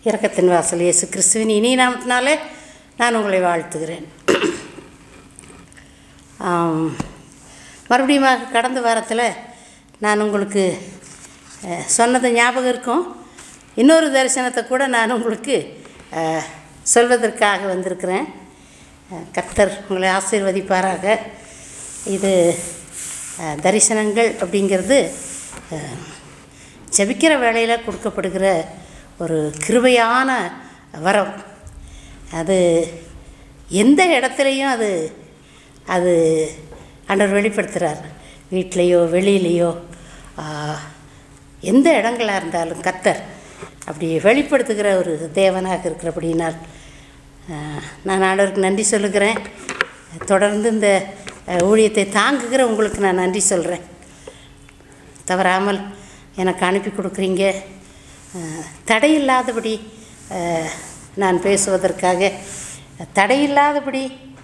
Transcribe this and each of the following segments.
இரக்கத்தின் வாசல் இயேசு கிறிஸ்துவின் இனி நாமத்தினாலே நான் உங்களை வாழ்த்துகிறேன் ஆம், மறுபடியும் கடந்த வாரத்தில் நான் உங்களுக்கு அஹ், சொன்னது ஞாபகம் இருக்கும் இன்னொரு தரிசனத்தை கூட நான் உங்களுக்கு அஹ், சொல்வதற்காக வந்திருக்கிறேன் அஹ், கர்த்தர் உங்களை ஆசீர்வதிப்பாராக இது அஹ், தரிசனங்கள் அப்படிங்கிறது அஹ், ஜெபிக்கிற வேளையில் கொடுக்கப்படுகிற ஒரு கிருபையான வரம் அது எந்த இடத்துலையும் அது அது ஆண்டவர் வெளிப்படுத்துகிறார் வீட்லேயோ வெளியிலையோ ஆஹ், எந்த இடங்களாக இருந்தாலும் கத்தர் அப்படி வெளிப்படுத்துகிற ஒரு தேவனாக இருக்கிறபடினால் ஆஹ், நான் ஆண்டவருக்கு நன்றி சொல்லுகிறேன் தொடர்ந்து இந்த அஹ், ஊழியத்தை தாங்குகிற உங்களுக்கு நான் நன்றி சொல்கிறேன் தவறாமல் எனக்கு அனுப்பி கொடுக்குறீங்க அஹ், தடையில்லாதபடி அஹ், நான் பேசுவதற்காக தடையில்லாதபடி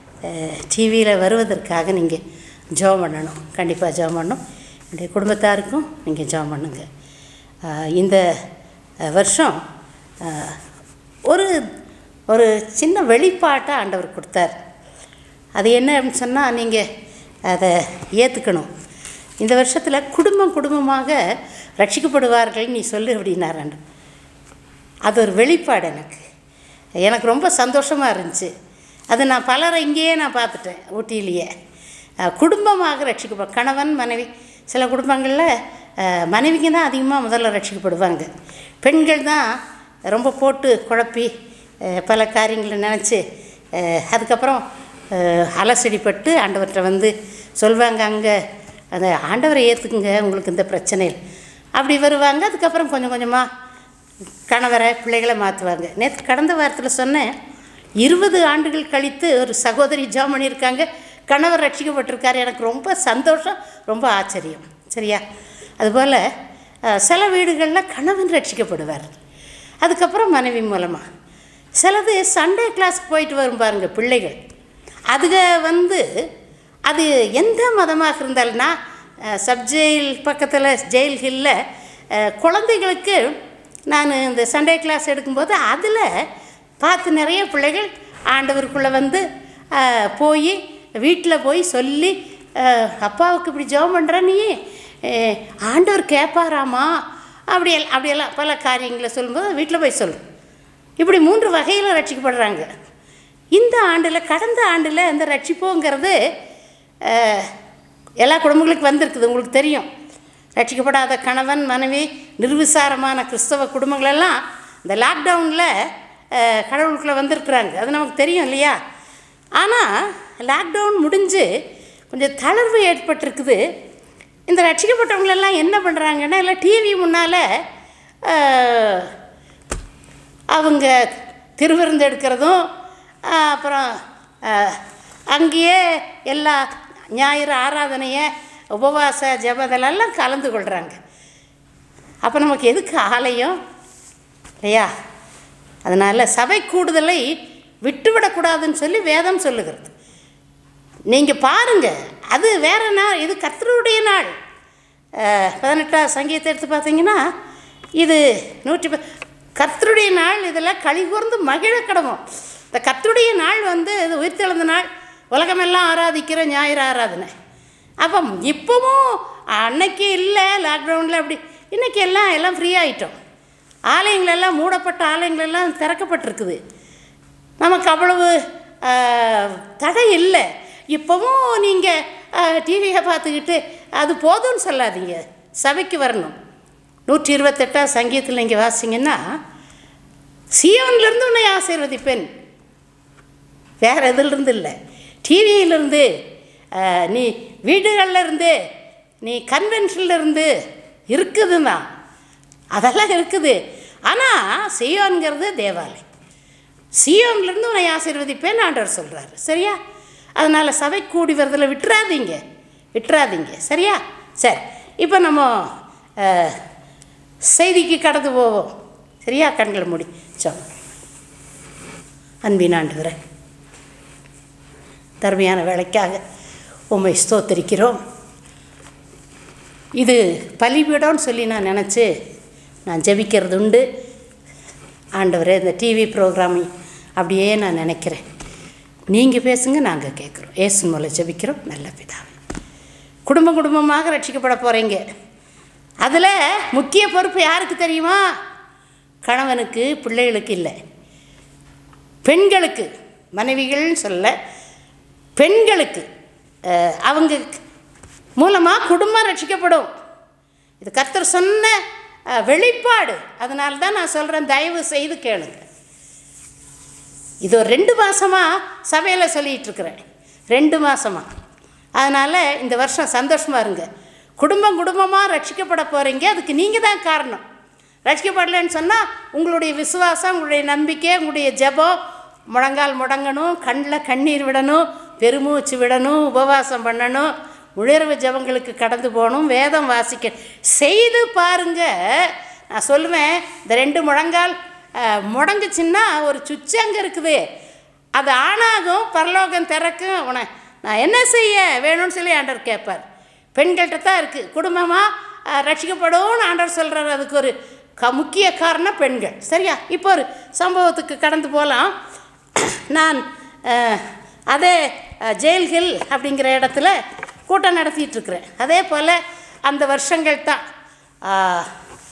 டிவியில் வருவதற்காக நீங்கள் ஜெபம் பண்ணணும் கண்டிப்பாக ஜெபம் பண்ணணும் என்னுடைய குடும்பத்தாருக்கும் நீங்கள் ஜெபம் பண்ணுங்க அஹ், இந்த அஹ், வருஷம் அஹ், ஒரு ஒரு சின்ன வெளிப்பாட்டை ஆண்டவர் கொடுத்தார் அது என்ன அப்படின்னு சொன்னால் நீங்கள் அதை ஏற்றுக்கணும் இந்த வருஷத்தில் குடும்பம் குடும்பமாக ரட்சிக்கப்படுவார்கள் நீ சொல்லு அப்படின்னாராண்டு அது ஒரு வெளிப்பாடு எனக்கு எனக்கு ரொம்ப சந்தோஷமாக இருந்துச்சு அது நான் பலரை இங்கேயே நான் பார்த்துட்டேன் ஊட்டியிலேயே அஹ், குடும்பமாக ரட்சிக்கப்ப கணவன் மனைவி சில குடும்பங்களில் அஹ், மனைவிங்க தான் அதிகமாக முதல்ல ரட்சிக்கப்படுவாங்க பெண்கள் தான் ரொம்ப போட்டு குழப்பி அஹ், பல காரியங்களை நினச்சி அதுக்கப்புறம் அஹ், அலசடிப்பட்டு ஆண்டவர்கிட்ட வந்து சொல்வாங்க அங்கே அந்த ஆண்டவரை ஏற்றுக்குங்க உங்களுக்கு இந்த பிரச்சனை இல்லை. அப்படி வருவாங்க அதுக்கப்புறம் கொஞ்சம் கொஞ்சமாக கணவரை பிள்ளைகளை மாற்றுவாங்க நேற்று கடந்த வாரத்தில் சொன்னேன் இருபது ஆண்டுகள் கழித்து ஒரு சகோதரி ஜாம் பண்ணியிருக்காங்க கணவர் ரட்சிக்கப்பட்டிருக்காரு எனக்கு ரொம்ப சந்தோஷம் ரொம்ப ஆச்சரியம் சரியா அதுபோல் அஹ், சில வீடுகளில் கணவன் ரட்சிக்கப்படுவார் அதுக்கப்புறம் மனைவி மூலமாக சிலது சண்டே கிளாஸ்க்கு போயிட்டு வரும் பாருங்க பிள்ளைகள் அதுக வந்து அது எந்த மதமாக இருந்தாலும்னா சப் ஜெயில் பக்கத்தில் ஜெயில் ஹில்லில் குழந்தைகளுக்கு நான் இந்த சண்டே கிளாஸ் எடுக்கும்போது அதில் பார்த்து நிறைய பிள்ளைகள் ஆண்டவருக்குள்ளே வந்து அஹ், போய் வீட்டில் போய் சொல்லி அஹ், அப்பாவுக்கு இப்படி ஜெபம் பண்ணுற நீ அஹ், ஆண்டவர் கேட்பாராமா அப்படி எல்லாம் அப்படியெல்லாம் பல காரியங்களை சொல்லும்போது வீட்டில் போய் சொல்லு இப்படி மூன்று வகையில் ரட்சிக்கப்படுறாங்க இந்த ஆண்டில் கடந்த ஆண்டில் இந்த ரட்சிப்புங்கிறது அஹ், எல்லா குடும்பங்களுக்கும் வந்திருக்குது உங்களுக்கு தெரியும் ரட்சிக்கப்படாத கணவன் மனைவி நிர்விசாரமான கிறிஸ்தவ குடும்பங்களெல்லாம் இந்த லாக்டவுனில் கடவுளுக்குள்ளே வந்திருக்கிறாங்க அது நமக்கு தெரியும் இல்லையா ஆனால் லாக்டவுன் முடிஞ்சு கொஞ்சம் தளர்வு ஏற்பட்டிருக்குது இந்த ரட்சிக்கப்பட்டவங்களெல்லாம் என்ன பண்ணுறாங்கன்னா எல்லாம் டிவி முன்னால் அவங்க திருவிருந்து எடுக்கிறதும் ஆஹ், அப்புறம் ஆஹ், அங்கேயே எல்லா ஞாயிறு ஆராதனையை உபவாச ஜெபதெல்லாம் கலந்து கொள்கிறாங்க அப்போ நமக்கு எதுக்கு ஆலயம் இல்லையா அதனால் சபை கூடுதலை விட்டுவிடக்கூடாதுன்னு சொல்லி வேதம் சொல்லுகிறது நீங்கள் பாருங்கள் அது வேற நாள் இது கர்த்தருடைய நாள் அஹ், பதினெட்டாம் சங்கீதத்தை எடுத்து பார்த்தீங்கன்னா இது நூற்றி ப கர்த்தருடைய நாள் இதில் களி கூர்ந்து மகிழ கடவும் இந்த கர்த்தருடைய நாள் வந்து இது உயிர்த்தெழுந்த நாள் உலகமெல்லாம் ஆராதிக்கிற ஞாயிறு ஆராதனை அப்போ இப்போவும் அன்னைக்கு இல்லை லாக்டவுனில் அப்படி இன்றைக்கி எல்லாம் எல்லாம் ஃப்ரீ ஆகிட்டோம் ஆலயங்களெல்லாம் மூடப்பட்ட ஆலயங்களெல்லாம் திறக்கப்பட்டிருக்குது நமக்கு அவ்வளவு ஆஹ், தடை இல்லை இப்போவும் நீங்கள் டிவியை பார்த்துக்கிட்டு அது போதும்னு சொல்லாதீங்க சபைக்கு வரணும் நூற்றி இருபத்தெட்டாம் சங்கீதத்தில் நீங்கள் வாசிங்கன்னா சியோன்லேருந்து உன்னை ஆசீர்வதிப்பேன் வேறு எதுலேருந்து இல்லை டிவியிலிருந்து நீ வீடுகளில் இருந்து நீ கன்வென்ஷன்ல இருந்து இருக்குதுன்னா அதெல்லாம் இருக்குது ஆனால் சியோன்கிறது தேவாலயம் சியோன்லேருந்து உன்னை ஆசீர்வதிப்பேன்னு ஆண்டவர் சொல்கிறாரு சரியா அதனால் சபை கூடி வரதில் விட்டுறாதீங்க விட்டுறாதீங்க சரியா சரி இப்போ நம்ம அஹ், செய்திக்கு கடந்து போவோம் சரியா கண்களை மூடி சொல் அன்பின் ஆண்டவரே தர்மையான வேலைக்காக உம்மை ஸ்தோத்தரிக்கிறோம் இது பலிபீடம்னு சொல்லி நான் நினச்சி நான் ஜெபிக்கிறது உண்டு ஆண்டவரே இந்த டிவி ப்ரோக்ராமிங் அப்படியே நான் நினைக்கிறேன் நீங்கள் பேசுங்க நாங்கள் கேட்குறோம் ஏசு மூலம் ஜெபிக்கிறோம் நல்ல பிதாவே குடும்பம் குடும்பமாக ரட்சிக்கப்பட போகிறீங்க அதில் முக்கிய பொறுப்பு யாருக்கு தெரியுமா கணவனுக்கு பிள்ளைகளுக்கு இல்லை பெண்களுக்கு மனைவிகள்னு சொல்ல பெண்களுக்கு அஹ், அவங்க மூலமாக குடும்பம் ரட்சிக்கப்படும் இது கர்த்தர் சொன்ன அஹ், வெளிப்பாடு அதனால தான் நான் சொல்கிறேன் தயவு செய்து கேளுங்க இது ஒரு ரெண்டு மாதமாக சபையில் சொல்லிகிட்டு இருக்கிறேன் ரெண்டு மாதமாக அதனால் இந்த வருஷம் சந்தோஷமாக இருங்க குடும்பம் குடும்பமாக ரட்சிக்கப்பட போகிறீங்க அதுக்கு நீங்கள் தான் காரணம் ரட்சிக்கப்படலைன்னு சொன்னால் உங்களுடைய விசுவாசம் உங்களுடைய நம்பிக்கை உங்களுடைய ஜெபம் முழங்கால் முடங்கணும் கண்ணில் கண்ணீர் விடணும் பெருமூச்சு விடணும் உபவாசம் பண்ணணும் உணர்வு ஜெபங்களுக்கு கடந்து போகணும் வேதம் வாசிக்க செய்து பாருங்க நான் சொல்லுவேன் இந்த ரெண்டு முழங்கால் அஹ், முடங்குச்சுன்னா ஒரு சுவிட்ச் அங்கே இருக்குது அது ஆணாகும் பரலோகம் திறக்கும் உன நான் என்ன செய்ய வேணும்னு சொல்லி ஆண்டவர் கேட்பார் பெண்கள்கிட்ட தான் இருக்குது குடும்பமாக ரட்சிக்கப்படும்னு ஆண்டவர் சொல்கிறார் அதுக்கு ஒரு க முக்கிய காரணம் பெண்கள் சரியா இப்போ ஒரு சம்பவத்துக்கு கடந்து போகலாம் நான் அஹ், அதே அஹ், ஜெயில் ஹில் அப்படிங்கிற இடத்துல கூட்டம் நடத்திட்டு இருக்கிறேன் அதே போல் அந்த வருஷங்கள் தான் ஆஹ்,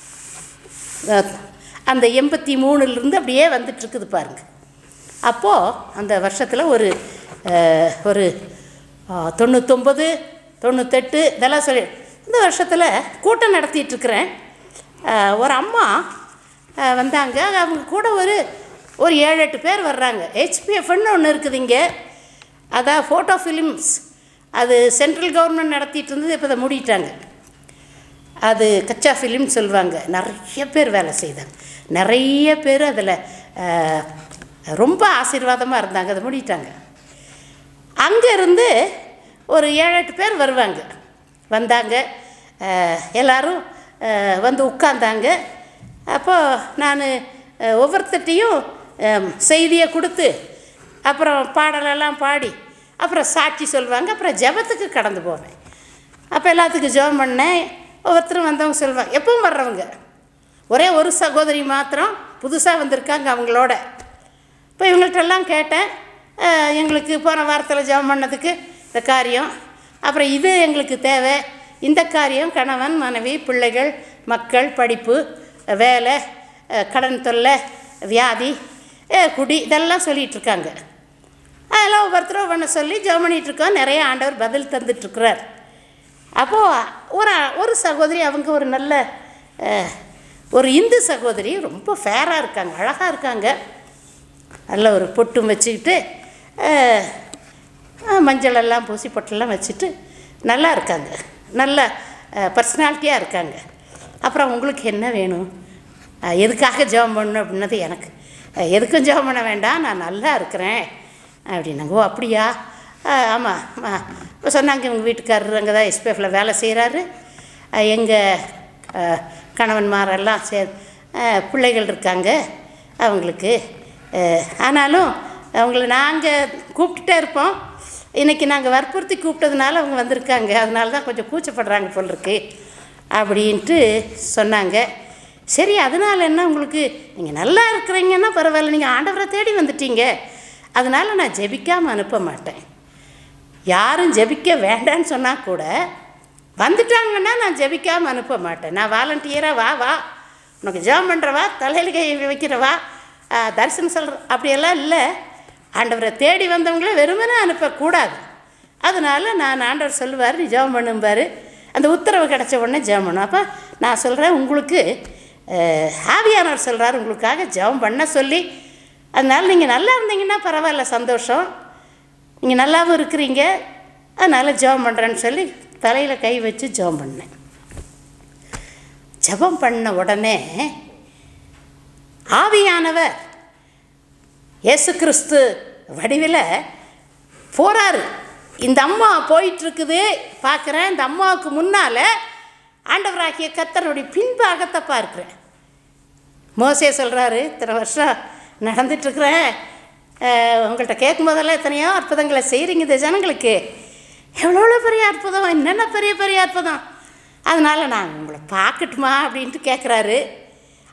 அஹ், அந்த எண்பத்தி மூணுலேருந்து அப்படியே வந்துட்டுருக்குது பாருங்க அப்போது அந்த வருஷத்தில் ஒரு அஹ், ஒரு ஆஹ், தொண்ணூத்தொம்பது தொண்ணூத்தெட்டு இதெல்லாம் சொல்லி இந்த வருஷத்தில் கூட்டம் நடத்திட்டு இருக்கிறேன் அஹ், ஒரு அம்மா அஹ், வந்தாங்க அவங்க கூட ஒரு ஒரு ஏழு எட்டு பேர் வர்றாங்க ஹெச்பிஎஃப்னு ஒன்று இருக்குது இங்கே அதான் ஃபோட்டோ ஃபிலிம்ஸ் அது சென்ட்ரல் கவர்மெண்ட் நடத்திட்டு இருந்தது இப்போ அதை மூடிட்டாங்க அது கச்சா ஃபிலிம் சொல்லுவாங்க நிறைய பேர் வேலை செய்தாங்க நிறைய பேர் அதில் ரொம்ப ஆசீர்வாதமாக இருந்தாங்க அதை மூடிட்டாங்க அங்கேருந்து ஒரு ஏழு எட்டு பேர் வருவாங்க வந்தாங்க அஹ், எல்லாரும் அஹ், வந்து உட்கார்ந்தாங்க அப்போது நான் ஒவ்வொருத்தட்டையும் அஹ், செய்தியை கொடுத்து அப்புறம் பாடலெல்லாம் பாடி அப்புறம் சாட்சி சொல்லுவாங்க அப்புறம் ஜெபத்துக்கு கடந்து போவேன் அப்போ எல்லாத்துக்கும் ஜெபம் பண்ணேன் ஒவ்வொருத்தரும் வந்தவங்க சொல்லுவாங்க எப்பவும் வர்றவங்க ஒரே ஒரு சகோதரி மாத்திரம் புதுசாக வந்திருக்காங்க அவங்களோட இப்போ இவங்கள்ட்டெல்லாம் கேட்டேன் அஹ், எங்களுக்கு போன வாரத்தில் ஜெபம் பண்ணதுக்கு இந்த காரியம் அப்புறம் இது எங்களுக்கு தேவை இந்த காரியம் கணவன் மனைவி பிள்ளைகள் மக்கள் படிப்பு வேலை அஹ், கடன் தொல்லை வியாதி அஹ், குடி இதெல்லாம் சொல்லிகிட்டு இருக்காங்க அதெல்லாம் ஒவ்வொருத்தரும் ஒவ்வொன்று சொல்லி ஜெபம் பண்ணிட்டு இருக்கோம் நிறைய ஆண்டவர் பதில் தந்துட்டுருக்குறார் அப்போது ஒரு ஒரு சகோதரி அவங்க ஒரு நல்ல அஹ், ஒரு இந்து சகோதரி ரொம்ப ஃபேராக இருக்காங்க அழகாக இருக்காங்க நல்ல ஒரு பொட்டும் வச்சுக்கிட்டு அஹ், அஹ், மஞ்சள் எல்லாம் பூசி பொட்டெல்லாம் வச்சுட்டு நல்லா இருக்காங்க நல்ல பர்சனாலிட்டியாக இருக்காங்க அப்புறம் உங்களுக்கு என்ன வேணும் அஹ், எதுக்காக ஜெபம் பண்ணணும் அப்படின்னது எனக்கு அஹ், எதுக்கும் ஜெபம் பண்ண வேண்டாம் நான் நல்லா இருக்கிறேன் அப்படின்னாங்க ஓ அப்படியா ஆமாம் இப்போ சொன்னாங்க இவங்க வீட்டுக்காரர் அங்கே தான் எஸ்பிஎஃப்பில் வேலை செய்கிறாரு எங்கள் கணவன்மாரெல்லாம் சே அஹ், பிள்ளைகள் இருக்காங்க அவங்களுக்கு அஹ், ஆனாலும் அவங்கள நாங்கள் கூப்பிட்டுட்டே இருப்போம் இன்றைக்கி நாங்கள் வற்புறுத்தி கூப்பிட்டதுனால அவங்க வந்திருக்காங்க அதனால தான் கொஞ்சம் கூச்சப்படுறாங்க போல் இருக்கு அப்படின்ட்டு சொன்னாங்க சரி அதனால் என்ன உங்களுக்கு நீங்கள் நல்லா இருக்கிறீங்கன்னா பரவாயில்ல நீங்கள் ஆண்டவரை தேடி வந்துட்டீங்க அதனால் நான் ஜெபிக்காமல் அனுப்ப மாட்டேன் யாரும் ஜெபிக்க வேண்டான்னு சொன்னால் கூட வந்துட்டாங்கன்னா நான் ஜெபிக்காமல் அனுப்ப மாட்டேன் நான் வாலண்டியராக வா வா உனக்கு ஜெபம் பண்ணுறவா தலையில் கை வைக்கிறவா ஆ, தரிசனம் சொல்கிற அப்படியெல்லாம் இல்லை ஆண்டவரை தேடி வந்தவங்களே வெறுமனே அனுப்பக்கூடாது அதனால நான் ஆண்டவர் சொல்லுவார் நீ ஜெபம் பண்ணும்பார் அந்த உத்தரவு கிடச்ச உடனே ஜெபம் பண்ணும் அப்போ நான் சொல்கிறேன் உங்களுக்கு அஹ், ஆவியானவர் சொல்கிறார் உங்களுக்காக ஜெபம் பண்ண சொல்லி அதனால் நீங்கள் நல்லா இருந்தீங்கன்னா பரவாயில்ல சந்தோஷம் நீங்கள் நல்லாவும் இருக்கிறீங்க அதனால் ஜெபம் பண்ணுறேன்னு சொல்லி தலையில் கை வச்சு ஜெபம் பண்ணேன் ஜெபம் பண்ண உடனே ஆவியானவர் இயேசு கிறிஸ்து வடிவில் போகிறாரு இந்த அம்மா போயிட்டுருக்குது பார்க்குறேன் இந்த அம்மாவுக்கு முன்னால் ஆண்டவராகிய கத்தருடைய பின்பாகத்தை பார்க்குறேன் மோசே சொல்கிறாரு இத்தனை வருஷம் நடந்துட்டுருக்குறேன் உங்கள்கிட்ட கேட்கும் போதெல்லாம் எத்தனையோ அற்புதங்களை செய்கிறீங்க இந்த ஜனங்களுக்கு எவ்வளோ பெரிய அற்புதம் என்னென்ன பெரிய பெரிய அற்புதம் அதனால் நான் உங்களை பார்க்கட்டுமா அப்படின்ட்டு கேட்குறாரு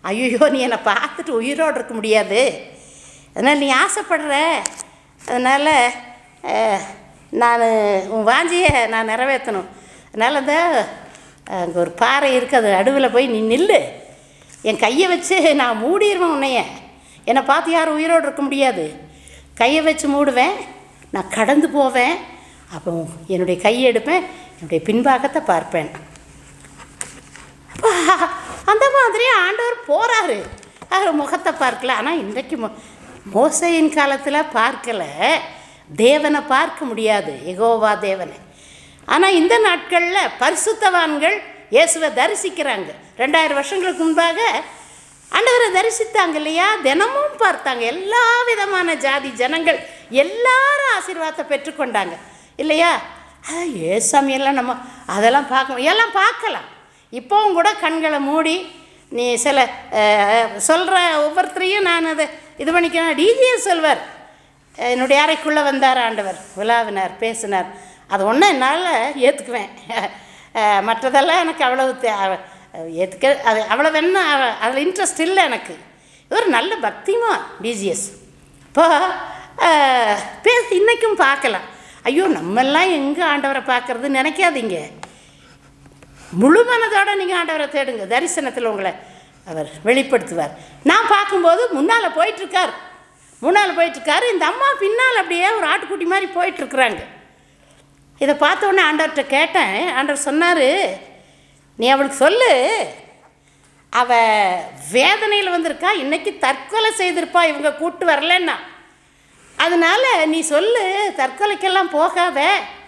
ஐயோ நீ என்னை பார்த்துட்டு உயிரோடு இருக்க முடியாது அதனால் நீ ஆசைப்படுற அதனால் நான் உன் வாஞ்சியை நான் நிறைவேற்றணும் அதனால் அந்த அங்கே ஒரு பாறை இருக்குது அது அடுவில் போய் நீ நில்லு என் கையை வச்சு நான் மூடிடுவேன் உன்னைய என்னை பார்த்து யாரும் உயிரோடு இருக்க முடியாது கையை வச்சு மூடுவேன் நான் கடந்து போவேன் அப்போ என்னுடைய கையை எடுப்பேன் என்னுடைய பின்பாகத்தை பார்ப்பேன் அப்பா, அந்த மாதிரி ஆண்டவர் போகிறாரு அவர் முகத்தை பார்க்கல ஆனால் இன்றைக்கு மோ மோசையின் காலத்தில் பார்க்கல தேவனை பார்க்க முடியாது எகோவா தேவனை ஆனால் இந்த நாட்களில் பரிசுத்தவான்கள் இயேசுவை தரிசிக்கிறாங்க ரெண்டாயிரம் வருஷங்களுக்கு முன்பாக ஆண்டவரை தரிசித்தாங்க இல்லையா தினமும் பார்த்தாங்க எல்லா விதமான ஜாதி ஜனங்கள் எல்லாரும் ஆசீர்வாதத்தை பெற்றுக்கொண்டாங்க இல்லையா அதான் ஏசாமியெல்லாம் நம்ம அதெல்லாம் பார்க்க எல்லாம் பார்க்கலாம் இப்போவும் கூட கண்களை மூடி நீ சில சொல்கிற ஒவ்வொருத்தரையும் நான் அதை இது பண்ணிக்கிறேன் டிஜிஎஸ் சொல்வார் என்னுடைய அறைக்குள்ளே வந்தார் ஆண்டவர் விழாவினார் பேசினார் அது ஒன்றும் என்னால் ஏற்றுக்குவேன் மற்றதெல்லாம் எனக்கு அவ்வளவு தே- அவ- ஏற்றுக்க அது அவ்வளோ வேணா அதில் இன்ட்ரெஸ்ட் இல்லை எனக்கு ஒரு நல்ல பக்திமா டிஜிஎஸ் இப்போ அஹ், பேச இன்றைக்கும் பார்க்கலாம் ஐயோ நம்மெல்லாம் எங்கே ஆண்டவரை பார்க்கறது நினைக்காதீங்க முழு மனதோட நீங்கள் ஆண்டவரை தேடுங்க தரிசனத்தில் உங்களை அவர் வெளிப்படுத்துவார் நான் பார்க்கும்போது முன்னால் போயிட்டுருக்கார் முன்னால் போயிட்டுருக்காரு இந்த அம்மா பின்னால் அப்படியே ஒரு ஆட்டுக்குட்டி மாதிரி போயிட்டுருக்குறாங்க இதை பார்த்த உடனே ஆண்டவர்கிட்ட கேட்டேன் ஆண்டவர் சொன்னார் நீ அவளுக்கு சொல்லு அவ வேதனையில் வந்திருக்கா இன்னைக்கு தற்கொலை செய்திருப்பா இவங்க கூட்டு வரலன்னா அதனால நீ சொல்லு தற்கொலைக்கெல்லாம் போகாத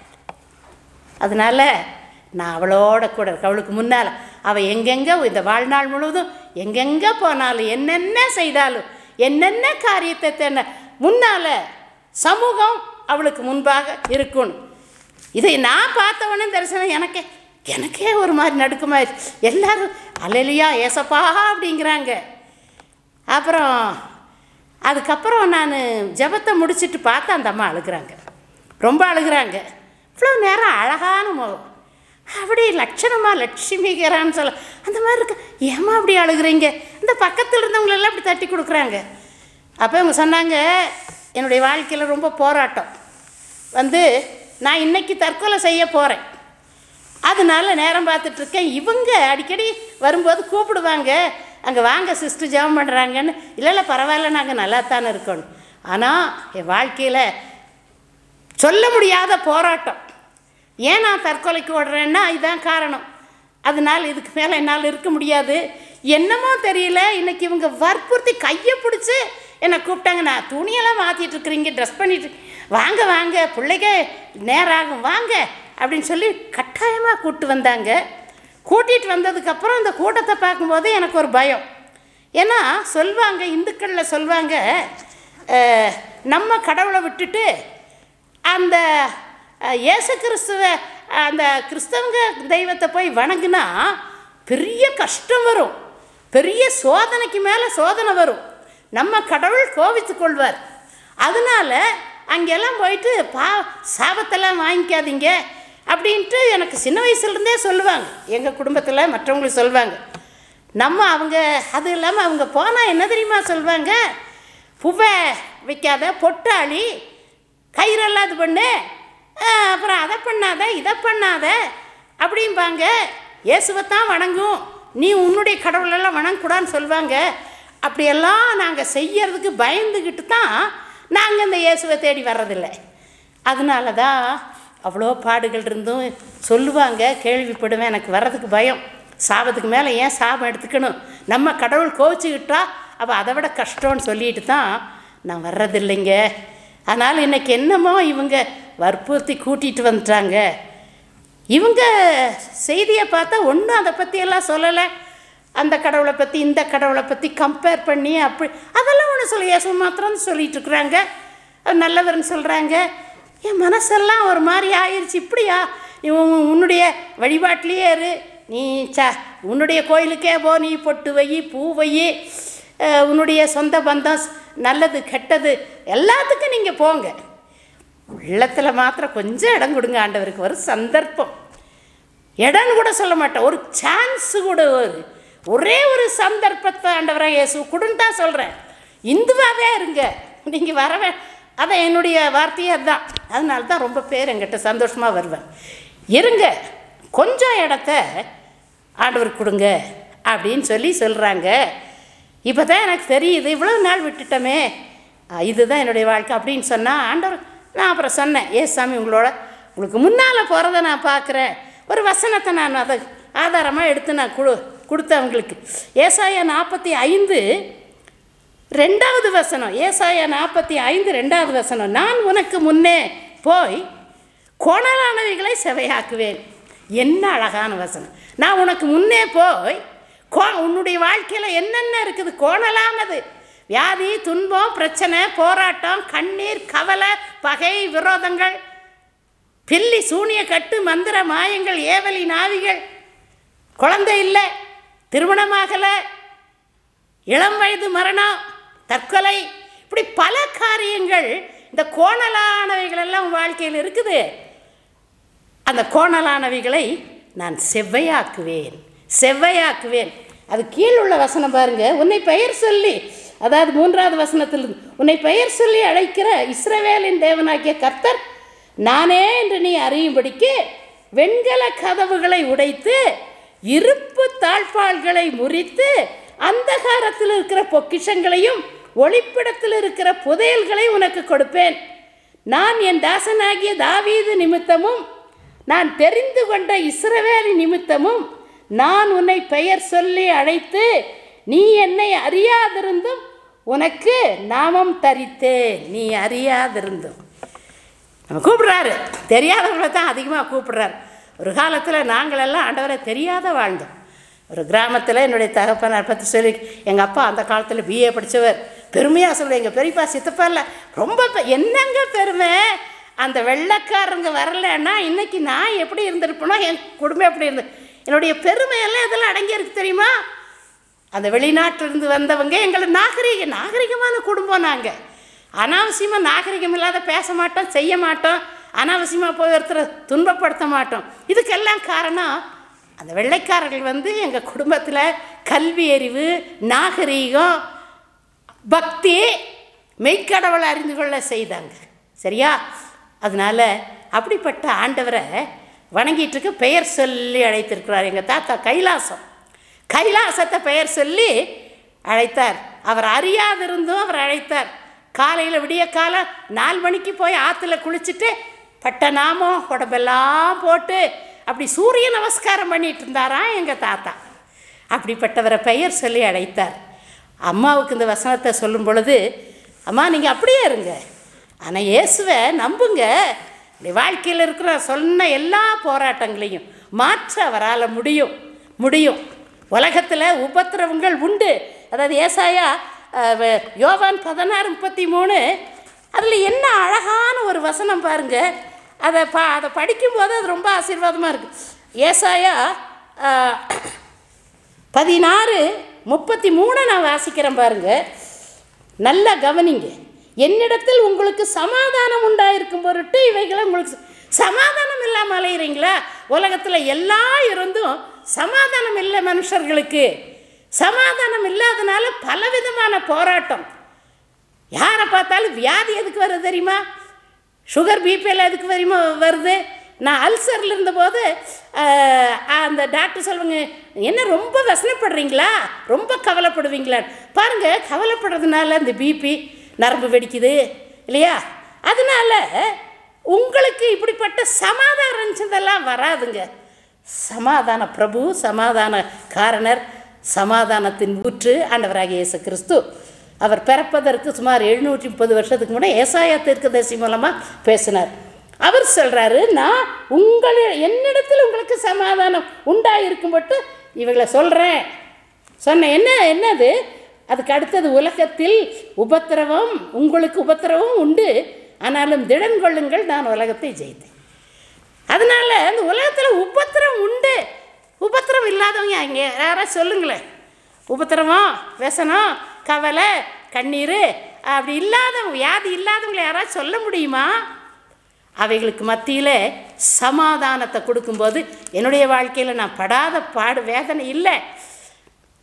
அதனால நான் அவளோட கூட இருக்க அவளுக்கு முன்னால் அவள் எங்கெங்கே இந்த வாழ்நாள் முழுவதும் எங்கெங்கே போனாலும் என்னென்ன செய்தாலும் என்னென்ன காரியத்தை தென்ன முன்னால் சமூகம் அவளுக்கு முன்பாக இருக்கணும் இதை நான் பார்த்தவொடனே தரிசனம் எனக்கே எனக்கே ஒரு மாதிரி நடுக்கமாயிருச்சு எல்லாரும் அலையிலையா ஏசப்பா அப்படிங்கிறாங்க அப்புறம் அதுக்கப்புறம் நான் ஜெபத்தை முடிச்சிட்டு பார்த்தா அந்த அம்மா அழுகுறாங்க ரொம்ப அழுகுறாங்க இவ்வளோ நேரம் அழகான முகம் அப்படி லட்சணமாக லட்சுமிகரான்னு சொல்ல அந்த மாதிரி இருக்கு ஏம்மா அப்படி அழுகுறீங்க இந்த பக்கத்தில் இருந்தவங்களெல்லாம் இப்படி தட்டி கொடுக்குறாங்க அப்போ இவங்க சொன்னாங்க என்னுடைய வாழ்க்கையில் ரொம்ப போராட்டம் வந்து நான் இன்னைக்கு தற்கொலை செய்ய போகிறேன் அதனால நேரம் பார்த்துட்ருக்கேன் இவங்க அடிக்கடி வரும்போது கூப்பிடுவாங்க அங்கே வாங்க சிஸ்டர் ஜெபம் பண்ணுறாங்கன்னு இல்லை இல்லை பரவாயில்ல நாங்கள் நல்லா தானே இருக்கணும் ஆனால் என் வாழ்க்கையில் சொல்ல முடியாத போராட்டம் ஏன் நான் தற்கொலைக்கு ஓடுறேன்னா இதுதான் காரணம் அதனால் இதுக்கு மேலே என்னால் இருக்க முடியாது என்னமோ தெரியல இன்னைக்கு இவங்க வற்புறுத்தி கையை பிடிச்சி என்னை கூப்பிட்டாங்க நான் துணியெல்லாம் மாற்றிட்டு இருக்கிறீங்க ட்ரெஸ் பண்ணிட்டு வாங்க வாங்க பிள்ளைங்க நேரம் ஆகும் வாங்க அப்படின்னு சொல்லி கட்டாயமாக கூப்பிட்டு வந்தாங்க கூட்டிகிட்டு வந்ததுக்கப்புறம் இந்த கூட்டத்தை பார்க்கும்போது எனக்கு ஒரு பயம் ஏன்னா சொல்லுவாங்க இந்துக்களில் சொல்லுவாங்க அஹ், நம்ம கடவுளை விட்டுட்டு அந்த அஹ், இயேசு கிறிஸ்துவ அந்த கிறிஸ்தவங்க தெய்வத்தை போய் வணங்குனா பெரிய கஷ்டம் வரும் பெரிய சோதனைக்கு மேலே சோதனை வரும் நம்ம கடவுள் கோவித்துக் கொள்வார் அதனால அங்கெல்லாம் போயிட்டு பா சாபத்தெல்லாம் வாங்கிக்காதீங்க அப்படின்ட்டு எனக்கு சின்ன வயசுலேருந்தே சொல்லுவாங்க எங்கள் குடும்பத்தில் மற்றவங்களுக்கு சொல்லுவாங்க நம்ம அவங்க அது இல்லாமல் அவங்க போனால் என்ன தெரியுமா சொல்லுவாங்க புவை வைக்காத பொட்டாளி கயிறெல்லாம் இது பண்ணு அஹ், அப்புறம் அதை பண்ணாத இதை பண்ணாத அப்படிம்பாங்க இயேசுவைத்தான் வணங்கும் நீ உன்னுடைய கடவுளெல்லாம் வணங்கக்கூடாதுன்னு சொல்லுவாங்க அப்படியெல்லாம் நாங்கள் செய்யறதுக்கு பயந்துக்கிட்டு தான் நாங்கள் இந்த இயேசுவை தேடி வர்றதில்லை அதனால தான் அவ்வளோ பாடுகள் இருந்தும் சொல்லுவாங்க கேள்விப்படுவேன் எனக்கு வர்றதுக்கு பயம் சாபத்துக்கு மேலே ஏன் சாபம் எடுத்துக்கணும் நம்ம கடவுள் கோவிச்சுக்கிட்டா அப்போ அதை விட கஷ்டம்னு சொல்லிட்டு தான் நான் வர்றதில்லைங்க அதனால் இன்னைக்கு என்னமோ இவங்க வற்புறுத்தி கூட்டிகிட்டு வந்துட்டாங்க இவங்க செய்தியை பார்த்தா ஒன்றும் அதை பற்றியெல்லாம் சொல்லலை அந்த கடவுளை பற்றி இந்த கடவுளை பற்றி கம்பேர் பண்ணி அப்படி அதெல்லாம் ஒன்று சொல்லி இயேசு மாத்திரம் சொல்லிட்டு இருக்கிறாங்க அவர் நல்லவர்னு சொல்கிறாங்க என் மனசெல்லாம் ஒரு மாதிரி ஆயிடுச்சு இப்படியா நீ உன் உன்னுடைய வழிபாட்டிலேயே இரு நீ ச உன்னுடைய கோயிலுக்கே போ நீ பொட்டு வை பூ வை அஹ், உன்னுடைய சொந்த பந்தம் நல்லது கெட்டது எல்லாத்துக்கும் நீங்கள் போங்க உள்ளத்தில் மாத்திரம் கொஞ்சம் இடம் கொடுங்க ஆண்டவருக்கு ஒரு சந்தர்ப்பம் இடம்னு கூட சொல்ல மாட்டேன் ஒரு சான்ஸ் கூட ஒரு ஒரே ஒரு சந்தர்ப்பத்தை ஆண்டவராக இயேசு கொடுன்னு தான் சொல்கிறேன் இந்துவாகவே இருங்க நீங்கள் வரவே அதான் என்னுடைய வார்த்தையே அதுதான் அதனால தான் ரொம்ப பேர் என்கிட்ட சந்தோஷமாக வருவேன் இருங்க கொஞ்சம் இடத்த ஆண்டவர் கொடுங்க அப்படின்னு சொல்லி சொல்கிறாங்க இப்போ தான் எனக்கு தெரியுது இவ்வளோ நாள் விட்டுட்டோமே அஹ் இதுதான் என்னுடைய வாழ்க்கை அப்படின்னு சொன்னால் ஆண்டவர் நான் அப்புறம் சொன்னேன் ஏ சாமி உங்களோட உங்களுக்கு முன்னால் போகிறத நான் பார்க்குறேன் ஒரு வசனத்தை நான் அதை ஆதாரமாக எடுத்து நான் கொடு கொடுத்தேன் அவங்களுக்கு ஏசாயா நாற்பத்தி ஐந்து ரெண்டாவது வசனம் ஏசாயா நாற்பத்தி ஐந்து ரெண்டாவது வசனம் நான் உனக்கு முன்னே போய் கோணலானவைகளை செவையாக்குவேன் என்ன அழகான வசனம் நான் உனக்கு முன்னே போய் கோ உன்னுடைய வாழ்க்கையில் என்னென்ன இருக்குது கோணலானது வியாதி துன்பம் பிரச்சனை போராட்டம் கண்ணீர் கவலை பகை விரோதங்கள் பில்லி சூனிய கட்டு மந்திர மாயங்கள் ஏவலி நாவிகள் குழந்தை இல்லை திருமணமாகலை இளம் வயது மரணம் தற்கொலை இப்படி பல காரியங்கள் இந்த கோணலானவைகள் எல்லாம் உன் வாழ்க்கையில் இருக்குது அந்த கோணலானவைகளை நான் செவ்வையாக்குவேன் செவ்வையாக்குவேன் அது கீழ் உள்ள வசனம் பாருங்க உன்னை பெயர் சொல்லி அதாவது மூன்றாவது வசனத்தில் உன்னை பெயர் சொல்லி அழைக்கிற இஸ்ரவேலின் தேவனாகிய கர்த்தர் நானே என்று நீ அறியும்படிக்கு வெண்கல கதவுகளை உடைத்து இருப்பு தாழ்பாள்களை முறித்து அந்தகாரத்தில் இருக்கிற பொக்கிஷங்களையும் ஒளிப்பிடத்தில் இருக்கிற புதையல்களை உனக்கு கொடுப்பேன் நான் என் தாசனாகிய தாவீது நிமித்தமும் நான் தெரிந்து கொண்ட இஸ்ரவேலி நிமித்தமும் நான் உன்னை பெயர் சொல்லி அழைத்து நீ என்னை அறியாதிருந்தும் உனக்கு நாமம் தரித்தேன் நீ அறியாதிருந்தும் நம்ம கூப்பிடுறாரு தெரியாதவங்களை தான் அதிகமாக கூப்பிடுறாரு ஒரு காலத்தில் நாங்களெல்லாம் ஆண்டவரை தெரியாத வாழ்ந்தோம் ஒரு கிராமத்தில் என்னுடைய தகப்பனார் பற்றி சொல்லி எங்கள் அப்பா அந்த காலத்தில் பிஏ படித்தவர் பெருமையாக சொல்லுவேன் எங்கள் பெரியப்பா சித்தப்பா இல்லை ரொம்ப பெ- என்னங்க பெருமை அந்த வெள்ளைக்காரங்க வரலைன்னா இன்னைக்கு நான் எப்படி இருந்திருப்பேனோ என் குடும்பம் எப்படி இருந்து என்னுடைய பெருமையெல்லாம் இதெல்லாம் அடங்கியிருக்கு தெரியுமா அந்த வெளிநாட்டிலிருந்து வந்தவங்க எங்களை நாகரிக நாகரிகமான குடும்பம் நாங்கள் அனாவசியமாக நாகரிகம் இல்லாத பேச மாட்டோம் செய்ய மாட்டோம் அனாவசியமாக போய் ஒருத்தரை துன்பப்படுத்த மாட்டோம் இதுக்கெல்லாம் காரணம் அந்த வெள்ளைக்காரர்கள் வந்து எங்கள் குடும்பத்தில் கல்வி அறிவு நாகரீகம் பக்தி மெய்க்கடவுளை அறிந்து கொள்ள செய்தாங்க சரியா அதனால அப்படிப்பட்ட ஆண்டவரை வணங்கிட்டு இருக்க பெயர் சொல்லி அழைத்திருக்கிறார் எங்கள் தாத்தா கைலாசம் கைலாசத்தை பெயர் சொல்லி அழைத்தார் அவர் அறியாதிருந்தும் அவர் அழைத்தார் காலையில் விடிய காலம் நாலு மணிக்கு போய் ஆற்றுல குளிச்சுட்டு பட்ட நாமம் உடம்பெல்லாம் போட்டு அப்படி சூரிய நமஸ்காரம் பண்ணிட்டு இருந்தாராம் எங்கள் தாத்தா அப்படிப்பட்டவரை பெயர் சொல்லி அழைத்தார் அம்மாவுக்கு இந்த வசனத்தை சொல்லும் பொழுது அம்மா நீங்கள் அப்படியே இருங்க ஆனால் இயேசுவை நம்புங்க இந்த வாழ்க்கையில் இருக்கிற சொன்ன எல்லா போராட்டங்களையும் மாற்ற அவரால் முடியும் முடியும் உலகத்தில் உபத்திரவங்கள் உண்டு அதாவது ஏசாயா அஹ், வ- யோவான் பதினாறு முப்பத்தி மூணு அதில் என்ன அழகான ஒரு வசனம் பாருங்க அதை பா அதை படிக்கும்போது அது ரொம்ப ஆசீர்வாதமாக இருக்குது ஏசாயா அஹ், பதினாறு முப்பத்தி மூணை நான் வாசிக்கிறேன் பாருங்க நல்லா கவனிங்க என்னிடத்தில் உங்களுக்கு சமாதானம் உண்டாயிருக்கும் பொருட்டு இவைகளை உங்களுக்கு ச- சமாதானம் இல்லாமல் அலையிறீங்களா உலகத்தில் எல்லாம் இருந்தும் சமாதானம் இல்லை மனுஷர்களுக்கு சமாதானம் இல்லாதனால பலவிதமான போராட்டம் யாரை பார்த்தாலும் வியாதி எதுக்கு வருது தெரியுமா சுகர் பிபிஎல் எதுக்கு தெரியுமா வருது நான் அல்சரில் இருந்தபோது ஆஹ், அந்த டாக்டர் சொல்லுவாங்க என்ன ரொம்ப வசனப்படுறீங்களா ரொம்ப கவலைப்படுவீங்களா பாருங்க கவலைப்படுறதுனால இந்த பிபி நரம்பு வெடிக்குது இல்லையா அதனால உங்களுக்கு இப்படிப்பட்ட சமாதானம் இருந்ததெல்லாம் வராதுங்க சமாதான பிரபு சமாதான காரணர் சமாதானத்தின் ஊற்று ஆண்டவராகிய இயேசு கிறிஸ்து அவர் பிறப்பதற்கு சுமார் எழுநூற்றி முப்பது வருஷத்துக்கு முன்னே ஏசாயா தீர்க்கதரிசி மூலமாக பேசினார் அவர் சொல்கிறாரு நான் உங்கள் என்னிடத்தில் உங்களுக்கு சமாதானம் உண்டாயிருக்கும் மட்டும் இவங்களை சொல்கிறேன் சொன்னேன் என்ன என்னது அதுக்கு அடுத்தது உலகத்தில் உபத்திரவம் உங்களுக்கு உபத்திரவம் உண்டு ஆனாலும் திடன் கொள்ளுங்கள் நான் உலகத்தை ஜெயித்தேன் அதனால அந்த உலகத்தில் உபத்திரம் உண்டு உபத்திரம் இல்லாதவங்க அங்கே யாராவது சொல்லுங்களேன் உபத்திரவம் व्यசனம் கவலை கண்ணீர் அப்படி இல்லாதவங்க வியாதி இல்லாதவங்களை யாராவது சொல்ல முடியுமா அவைகளுக்கு மத்தியில் சமாதானத்தை கொடுக்கும்போது என்னுடைய வாழ்க்கையில் நான் படாத பாடு வேதனை இல்லை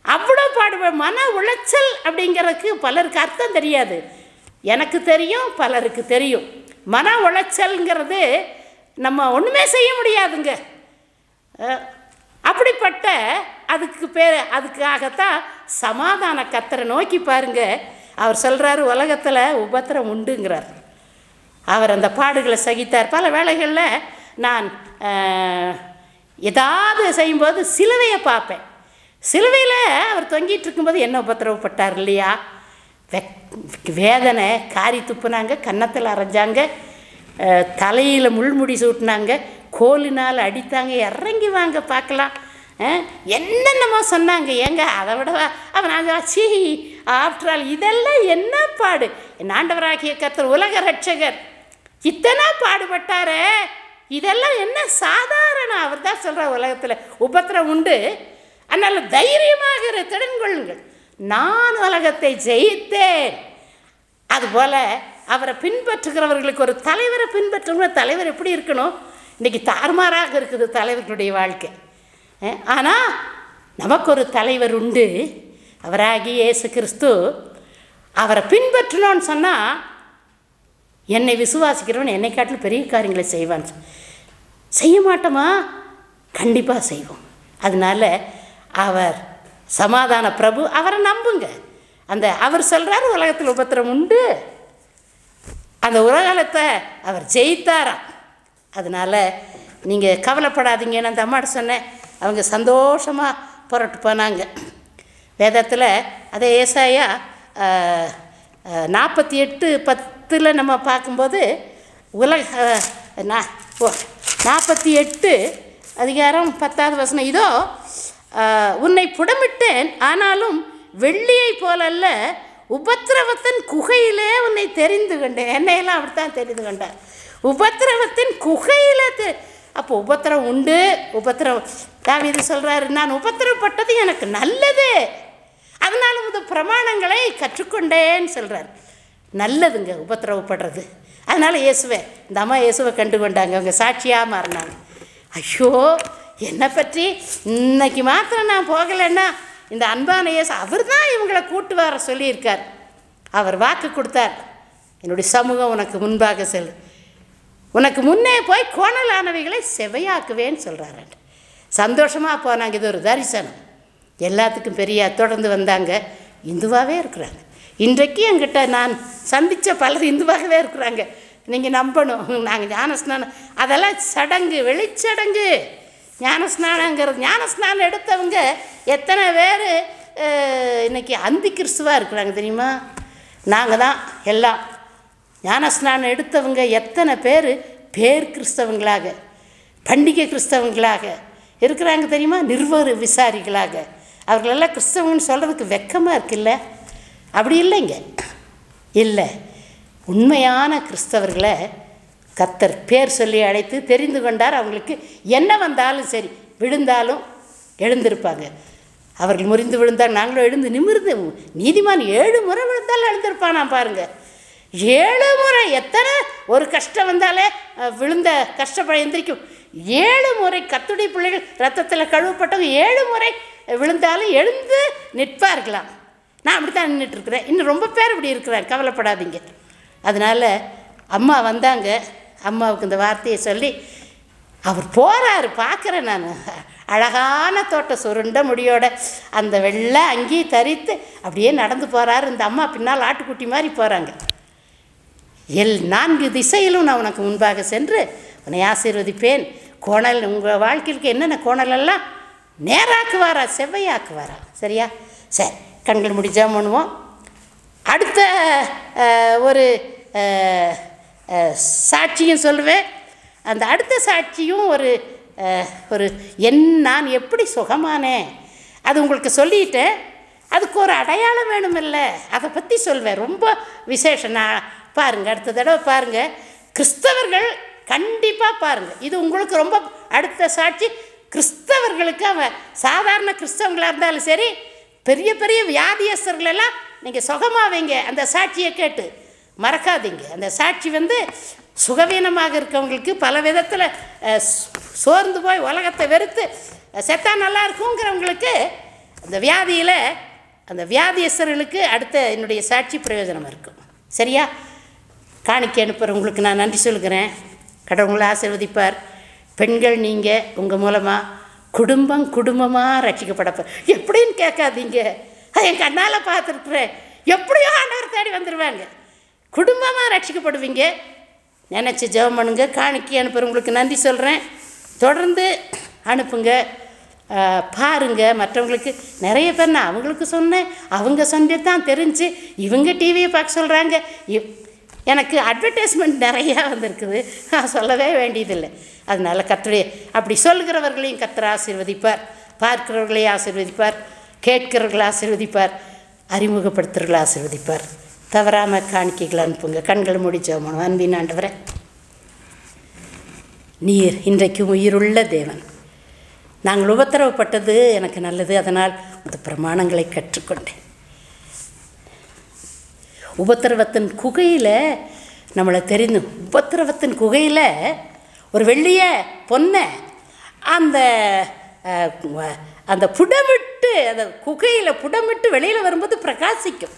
அவ்வளோ பாடுப மன உளைச்சல் அப்படிங்கிறதுக்கு பலருக்கு அர்த்தம் தெரியாது எனக்கு தெரியும் பலருக்கு தெரியும் மன உளைச்சல்ங்கிறது நம்ம ஒன்றுமே செய்ய முடியாதுங்க அஹ், அப்படிப்பட்ட அதுக்கு பேர் அதுக்காகத்தான் சமாதான கத்தரை நோக்கி பாருங்க அவர் சொல்கிறாரு உலகத்தில் உபத்திரம் உண்டுங்கிறார் அவர் அந்த பாடுகளை சகித்தார் பல வேளைகளில் நான் அஹ், ஏதாவது செய்யும்போது சிலுவையை பார்ப்பேன் சிலுவையில் அவர் தொங்கிட்டு இருக்கும்போது என்ன உபத்திரவப்பட்டார் இல்லையா வெக் வேதனை காரி துப்புனாங்க கன்னத்தில் அரைஞ்சாங்க தலையில் முள்முடி சூட்டினாங்க கோலினால் அடித்தாங்க இறங்கி வாங்க பார்க்கலாம் அஹ், என்னென்னமோ சொன்னாங்க ஏங்க அதை விடவா அவன் நாங்கள் சி ஆஃப்டர் ஆல் இதெல்லாம் என்ன பாடு என் ஆண்டவராகிய கர்த்தர் உலக ரட்சகர் இத்தனை பாடுபட்டாரே இதெல்லாம் என்ன சாதாரண அவர் தான் சொல்கிறார் உலகத்தில் உபத்திரம் உண்டு அதனால் தைரியமாக இரு, திடன் கொள்ளுங்கள் நான் உலகத்தை ஜெயித்தேன் அதுபோல் அவரை பின்பற்றுகிறவர்களுக்கு ஒரு தலைவரை பின்பற்றுகிற தலைவர் எப்படி இருக்கணும் இன்றைக்கி தாறுமாறாக இருக்குது தலைவர்களுடைய வாழ்க்கை ஆனால் நமக்கு ஒரு தலைவர் உண்டு அவராகி இயேசு கிறிஸ்து அவரை பின்பற்றணும்னு சொன்னால் என்னை விசுவாசிக்கிறவன் என்னை காட்டிலும் பெரிய காரியங்களை செய்வான் செய்ய மாட்டோமா கண்டிப்பாக செய்வோம் அதனால அவர் சமாதான பிரபு அவரை நம்புங்க அந்த அவர் சொல்கிறார் உலகத்தில் உபத்திரம் உண்டு அந்த உலகத்தை அவர் ஜெயித்தாராம் அதனால் நீங்கள் கவலைப்படாதீங்கன்னு அந்த அம்மாட்ட சொன்னேன் அவங்க சந்தோஷமாக புறட்டு போனாங்க வேதத்தில் அதே ஏசாயா நாற்பத்தி எட்டு பத்தில் நம்ம பார்க்கும்போது உலக அஹ், நா- ஓ நாற்பத்தி எட்டு அதிகாரம் பத்தாவது வசனம் இதோ அஹ், உன்னை புடமிட்டேன் ஆனாலும் வெள்ளியைப் போலல்ல உபத்திரவத்தின் குகையிலே உன்னை தெரிந்து கொண்டேன் என்னையெல்லாம் அப்படித்தான் தெரிந்து கொண்டார் உபத்திரவத்தின் குகையில தெ அப்போ உபத்திரம் உண்டு உபத்திரம் தாவீது சொல்றாரு நான் உபத்திரப்பட்டது எனக்கு நல்லது அதனால முத பிரமாணங்களை கற்றுக்கொண்டேன்னு சொல்றார் நல்லதுங்க உபத்திரவப்படுறது அதனால இயேசுவை இந்த அம்மா இயேசுவை கண்டு கொண்டாங்க அவங்க சாட்சியாக மாறினாங்க ஐயோ என்னை பற்றி இன்னைக்கு மாத்திரம் நான் போகலைன்னா இந்த அன்பான இயேசு அவர் தான் இவங்களை கூட்டு வர சொல்லியிருக்கார் அவர் வாக்கு கொடுத்தார் என்னுடைய சமூகம் உனக்கு முன்பாக செல் உனக்கு முன்னே போய் கோணலானவைகளை செவையாக்குவேன்னு சொல்கிறாரு சந்தோஷமாக போனாங்க இது ஒரு தரிசனம் எல்லாத்துக்கும் பெரிய தொடர்ந்து வந்தாங்க இந்துவாகவே இருக்கிறாங்க இன்றைக்கு என்கிட்ட நான் சந்தித்த பலர் இந்துவாகவே இருக்கிறாங்க நீங்கள் நம்பணும் நாங்கள் ஞானஸ்நானம் அதெல்லாம் சடங்கு வெளிச்சடங்கு ஞானஸ்நானங்கிறது ஞானஸ்நானம் எடுத்தவங்க எத்தனை பேர் இன்னைக்கு அந்தி கிறிஸ்துவாக இருக்கிறாங்க தெரியுமா நாங்கள் தான் எல்லாம் ஞானஸ்நானம் எடுத்தவங்க எத்தனை பேர் பேர் கிறிஸ்தவங்களாக பண்டிகை கிறிஸ்தவங்களாக இருக்கிறாங்க தெரியுமா நிர்வாக விசாரிகளாக அவர்களெல்லாம் கிறிஸ்தவங்கன்னு சொல்கிறதுக்கு வெக்கமாக இருக்குல்ல அப்படி இல்லைங்க இல்லை உண்மையான கிறிஸ்தவர்களை கத்தர் பேர் சொல்லி அழைத்து தெரிந்து கொண்டார் அவங்களுக்கு என்ன வந்தாலும் சரி விழுந்தாலும் எழுந்திருப்பாங்க அவர்கள் முறிந்து விழுந்தால் நாங்களும் எழுந்து நிமிர்ந்து நீதிமான் ஏழு முறை விழுந்தாலும் எழுந்திருப்பானா பாருங்க ஏழு முறை எத்தனை ஒரு கஷ்டம் வந்தாலே அஹ், விழுந்த கஷ்டப்பட எந்திரிக்கும் ஏழு முறை கத்துடைய பிள்ளைகள் ரத்தத்தில் கழுவப்பட்டவங்க ஏழு முறை விழுந்தாலும் எழுந்து நிற்பார்களாம் நான் அப்படி தான் நின்றுட்டு இருக்கிறேன் இன்னும் ரொம்ப பேர் இப்படி இருக்கிறேன் கவலைப்படாதீங்க அதனால் அம்மா வந்தாங்க அம்மாவுக்கு இந்த வார்த்தையை சொல்லி அவர் போகிறாரு பார்க்குறேன் நான் அழகான தோட்டம் சுருண்ட முடியோட அந்த வெள்ளை அங்கேயே தரித்து அப்படியே நடந்து போகிறாரு இந்த அம்மா பின்னால் ஆட்டுக்குட்டி மாதிரி போகிறாங்க எல் நான்கு திசையிலும் நான் உனக்கு முன்பாக சென்று உன்னை ஆசீர்வதிப்பேன் கோணல் உங்கள் வாழ்க்கைக்கு என்னென்ன கோணலெல்லாம் நேராக்குவாரா செவ்வையாக்குவாரா சரியா சரி கண்கள் முடிஞ்சா பண்ணுவோம் அடுத்த அஹ், ஒரு அஹ், அஹ், சாட்சியும் சொல்லுவேன் அந்த அடுத்த சாட்சியும் ஒரு அஹ், ஒரு என் நான் எப்படி சுகமானேன் அது உங்களுக்கு சொல்லிட்டேன் அதுக்கு ஒரு அடையாளம் வேணுமில்ல அதை பற்றி சொல்வேன் ரொம்ப விசேஷம் நான் பாருங்கள் அடுத்த தடவை பாருங்கள் கிறிஸ்தவர்கள் கண்டிப்பாக பாருங்கள் இது உங்களுக்கு ரொம்ப அடுத்த சாட்சி கிறிஸ்தவர்களுக்கு அவன் சாதாரண கிறிஸ்தவங்களாக இருந்தாலும் சரி பெரிய பெரிய வியாதியஸ்தர்களெல்லாம் நீங்கள் சுகமாவீங்க அந்த சாட்சியை கேட்டு மறக்காதீங்க அந்த சாட்சி வந்து சுகவீனமாக இருக்கவங்களுக்கு பல விதத்தில் அஹ், சோ- சோர்ந்து போய் உலகத்தை வெறுத்து அஹ், செத்தா நல்லா இருக்குங்கிறவங்களுக்கு அந்த வியாதியில் அந்த வியாதியஸ்தர்களுக்கு அடுத்த என்னுடைய சாட்சி பிரயோஜனம் இருக்கும் சரியா காணிக்கை அனுப்புகிறவங்களுக்கு நான் நன்றி சொல்கிறேன் கடவுளை ஆசீர்வதிப்பார் பெண்கள் நீங்கள் உங்கள் மூலமாக குடும்பம் குடும்பமாக ரட்சிக்கப்படப்ப எப்படின்னு கேட்காதீங்க அது என் கண்ணால் பார்த்துருக்குறேன் எப்படியோ ஆண்டவர் தேடி வந்துடுவாங்க குடும்பமாக ரட்சிக்கப்படுவீங்க நினச்சி ஜெபம் பண்ணுங்க காணிக்கை அனுப்புகிறவங்களுக்கு நன்றி சொல்கிறேன் தொடர்ந்து அனுப்புங்க ஆஹ், பாருங்க மற்றவங்களுக்கு நிறைய பேர் நான் அவங்களுக்கு சொன்னேன் அவங்க சொன்னது தான் தெரிஞ்சு இவங்க டிவியை பார்க்க சொல்கிறாங்க இவ் எனக்கு அட்வர்டைஸ்மெண்ட் நிறையா வந்திருக்குது நான் சொல்லவே வேண்டியதில்லை அதனால கத்துடைய அப்படி சொல்கிறவர்களையும் கத்தர் ஆசீர்வதிப்பார் பார்க்கிறவர்களையும் ஆசீர்வதிப்பார் கேட்கிறவர்களை ஆசீர்வதிப்பார் அறிமுகப்படுத்துறவர்களை ஆசீர்வதிப்பார் தவறாமல் காணிக்கைகளை அனுப்புங்க கண்கள் முடிச்சோமணும் அன்பின் ஆண்டவரே நீர் இன்றைக்கு உயிருள்ள தேவன் நாங்கள் உபத்திரவப்பட்டது எனக்கு நல்லது அதனால் அந்த பிரமாணங்களை கற்றுக்கொண்டேன் உபத்திரவத்தின் குகையில் நம்மளை தெரிந்து உபத்திரவத்தின் குகையில் ஒரு வெள்ளிய பொண்ணை அந்த அஹ், வ- அந்த புடமிட்டு அந்த குகையில் புடமிட்டு வெளியில் வரும்போது பிரகாசிக்கும்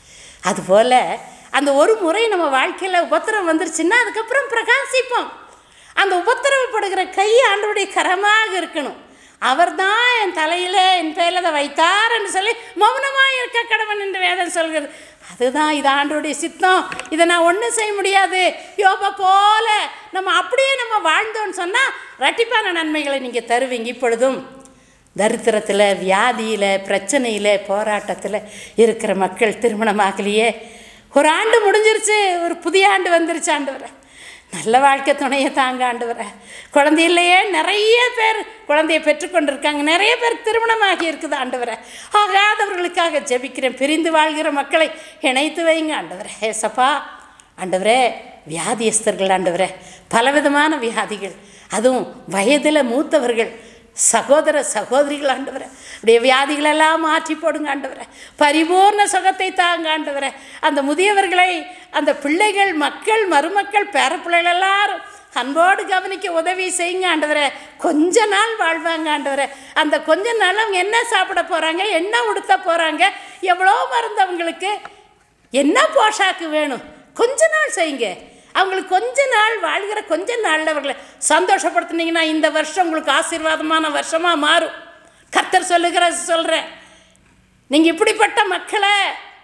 அதுபோல் அந்த ஒரு முறை நம்ம வாழ்க்கையில் உபத்திரம் வந்துருச்சுன்னா அதுக்கப்புறம் பிரகாசிப்போம் அந்த உபத்திரவப்படுகிற கை ஆண்டவருடைய கரமாக இருக்கணும் அவர்தான் என் தலையில் என் பேரில் அதை வைத்தார் என்று சொல்லி மௌனமாக இருக்க கடவன் என்று வேதம் சொல்கிறது அதுதான் இது ஆண்டவருடைய சித்தம் இதை நான் ஒன்றும் செய்ய முடியாது யோபா போல நம்ம அப்படியே நம்ம வாழ்ந்தோன்னு சொன்னால் ரட்டிப்பான நன்மைகளை நீங்கள் தருவீங்க இப்பொழுதும் தரித்திரத்தில் வியாதியில் பிரச்சனையில் போராட்டத்தில் இருக்கிற மக்கள் திருமணமாகலையே ஒரு ஆண்டு முடிஞ்சிருச்சு ஒரு புதிய ஆண்டு வந்துருச்சு ஆண்டவரை நல்ல வாழ்க்கை துணையை தாங்க ஆண்டவரை குழந்தை இல்லையே நிறைய பேர் குழந்தைய பெற்றுக்கொண்டிருக்காங்க நிறைய பேர் திருமணமாகி இருக்குது ஆண்டவரை ஆகாதவர்களுக்காக ஜெபிக்கிறேன் பிரிந்து வாழ்கிற மக்களை இணைத்து வைங்க ஆண்டவரே ஏசப்பா ஆண்டவரே வியாதியஸ்தர்கள் ஆண்டவரே பலவிதமான வியாதிகள் அதுவும் வயதில் மூத்தவர்கள் சகோதர சகோதரிகள் ஆண்டவரை அப்படியே வியாதிகளெல்லாம் மாற்றி போடுங்க ஆண்டவரை பரிபூர்ண சுகத்தை தாங்க ஆண்டவரை அந்த முதியவர்களை அந்த பிள்ளைகள் மக்கள் மருமக்கள் பேரப்பிள்ளைகள் எல்லாரும் அன்போடு கவனிக்க உதவி செய்யுங்க ஆண்டவரை கொஞ்ச நாள் வாழ்வாங்க ஆண்டவரை அந்த கொஞ்ச நாள் அவங்க என்ன சாப்பிட போகிறாங்க என்ன உடுத்த போகிறாங்க எவ்வளோ மருந்து அவங்களுக்கு என்ன போஷாக்கு வேணும் கொஞ்ச நாள் செய்யுங்க அவங்களுக்கு கொஞ்ச நாள் வாழ்கிற கொஞ்ச நாளில் அவர்களை சந்தோஷப்படுத்துனீங்கன்னா இந்த வருஷம் உங்களுக்கு ஆசீர்வாதமான வருஷமாக மாறும் கர்த்தர் சொல்லுகிற சொல்கிறேன் நீங்கள் இப்படிப்பட்ட மக்களை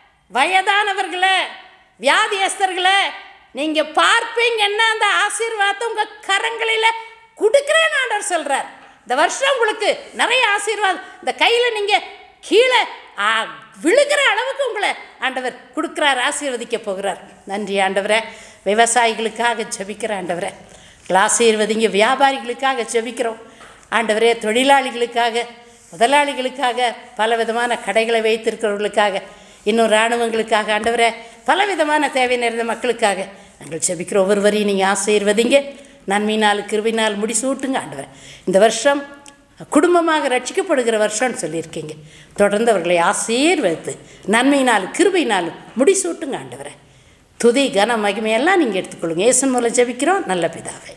வயதானவர்களை வியாதியஸ்தர்களை நீங்கள் பார்ப்பீங்கன்னா அந்த ஆசீர்வாதத்தை உங்கள் கரங்களில் கொடுக்குறேன்னு ஆண்டவர் சொல்கிறார் இந்த வருஷம் உங்களுக்கு நிறைய ஆசீர்வாதம் இந்த கையில் நீங்கள் கீழே ஆ, விழுகிற அளவுக்கு உங்களை ஆண்டவர் கொடுக்குறார் ஆசீர்வதிக்க போகிறார் நன்றி ஆண்டவரே விவசாயிகளுக்காக ஜெபிக்கிற ஆண்டவரே ஆசீர்வதிங்க வியாபாரிகளுக்காக ஜெபிக்கிறோம் ஆண்டவரே தொழிலாளிகளுக்காக முதலாளிகளுக்காக பல விதமான கடைகளை வைத்திருக்கிறவர்களுக்காக இன்னும் இராணுவங்களுக்காக ஆண்டவரே பல விதமான தேவை நிறைந்த மக்களுக்காக நாங்கள் ஜெபிக்கிற ஒவ்வொருவரையும் நீங்கள் ஆசீர்வதிங்க நன்மையினால் கிருபினால் முடிசூட்டுங்க ஆண்டவரே இந்த வருஷம் குடும்பமாக ரட்சிக்கப்படுகிற வருஷம்னு சொல்லியிருக்கீங்க தொடர்ந்து அவர்களை ஆசீர்வதித்து நன்மையினாலும் கிருபையினாலும் முடிசூட்டுங்க ஆண்டவரை துதி கன மகிமையெல்லாம் நீங்கள் எடுத்துக்கொள்ளுங்க ஏசன் மூலம் ஜெபிக்கிறோம் நல்ல பிதாவே